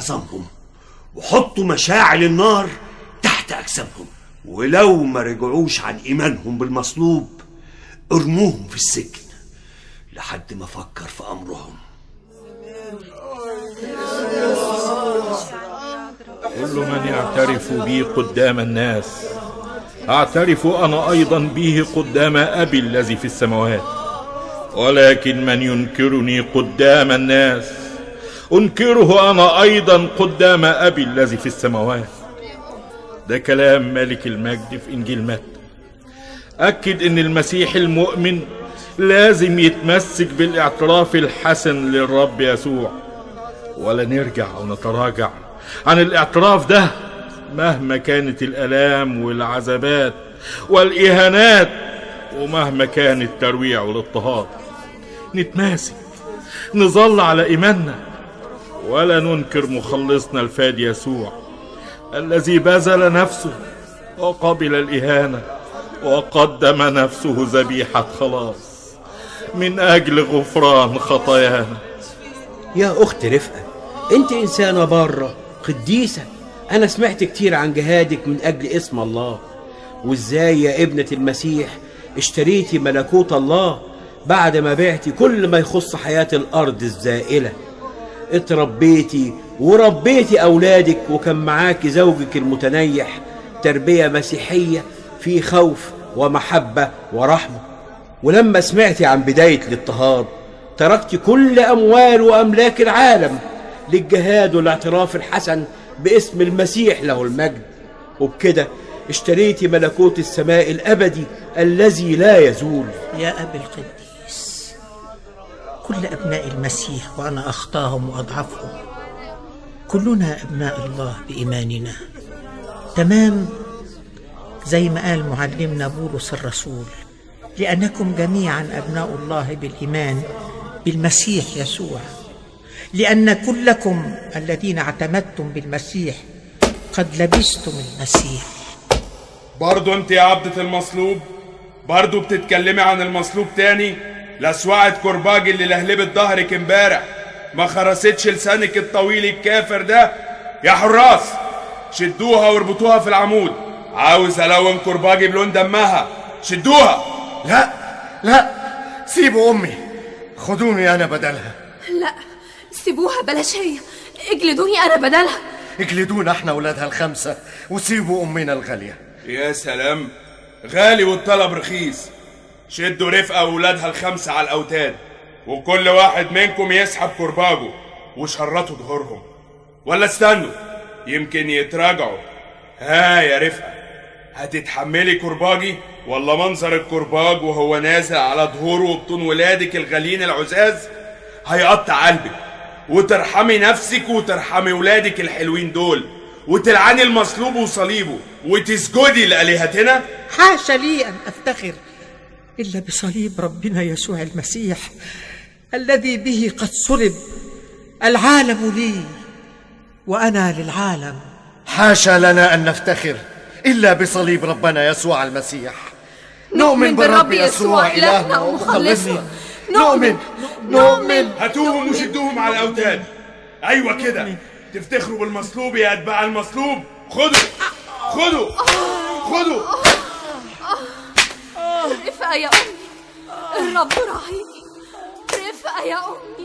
أخصامهم وحطوا مشاعل النار تحت أجسامهم ولو ما رجعوش عن إيمانهم بالمصلوب ارموهم في السجن لحد ما أفكر في أمرهم كل من يعترف بي قدام الناس اعترف انا ايضا به قدام ابي الذي في السماوات ولكن من ينكرني قدام الناس انكره انا ايضا قدام ابي الذي في السماوات ده كلام ملك المجد في انجيل متى اكد ان المسيح المؤمن لازم يتمسك بالاعتراف الحسن للرب يسوع ولا نرجع ونتراجع عن الاعتراف ده مهما كانت الالام والعذابات والاهانات ومهما كان الترويع والاضطهاد نتماسك نظل على ايماننا ولا ننكر مخلصنا الفادي يسوع الذي بذل نفسه وقبل الاهانه وقدم نفسه ذبيحه خلاص من اجل غفران خطايانا يا أخت رفقة أنت إنسانة بارة قديسة أنا سمعت كتير عن جهادك من أجل اسم الله وإزاي يا ابنة المسيح اشتريتي ملكوت الله بعد ما بعتي كل ما يخص حياة الأرض الزائلة اتربيتي وربيتي أولادك وكان معاكي زوجك المتنيح تربية مسيحية في خوف ومحبة ورحمة ولما سمعتي عن بداية الاضطهاد تركت كل أموال وأملاك العالم للجهاد والاعتراف الحسن باسم المسيح له المجد وبكده اشتريتي ملكوت السماء الأبدي الذي لا يزول يا أبي القديس كل أبناء المسيح وأنا أخطاهم وأضعفهم كلنا أبناء الله بإيماننا تمام زي ما قال معلمنا بولس الرسول لأنكم جميعا أبناء الله بالإيمان بالمسيح يسوع لأن كلكم الذين اعتمدتم بالمسيح قد لبستم المسيح برضو انت يا عبدة المصلوب برضو بتتكلمي عن المصلوب تاني لسوعة كرباج اللي لهلبت ظهرك امبارح ما خرستش لسانك الطويل الكافر ده يا حراس شدوها واربطوها في العمود عاوز الون كرباجي بلون دمها شدوها لا لا سيبوا امي خدوني انا بدلها لا سيبوها بلاش هي اجلدوني انا بدلها اجلدونا احنا ولادها الخمسه وسيبوا امنا الغاليه يا سلام غالي والطلب رخيص شدوا رفقة وولادها الخمسة على الأوتاد وكل واحد منكم يسحب كرباجه وشرطوا ظهورهم ولا استنوا يمكن يتراجعوا ها يا رفقة هتتحملي كرباجي ولا منظر الكرباج وهو نازل على ظهوره وبطون ولادك الغاليين العزاز هيقطع قلبك وترحمي نفسك وترحمي ولادك الحلوين دول وتلعني المصلوب وصليبه وتسجدي لآلهتنا حاشا لي أن أفتخر إلا بصليب ربنا يسوع المسيح الذي به قد صلب العالم لي وأنا للعالم حاشا لنا ان نفتخر الا بصليب ربنا يسوع المسيح نؤمن بالرب يسوع إلهنا ومخلصنا نؤمن نؤمن هاتوهم وشدوهم على الأوتاد أيوة كده تفتخروا بالمصلوب يا أتباع المصلوب خدوا خدوا خدوا رفقة يا أمي الرب راعيني رفقة يا أمي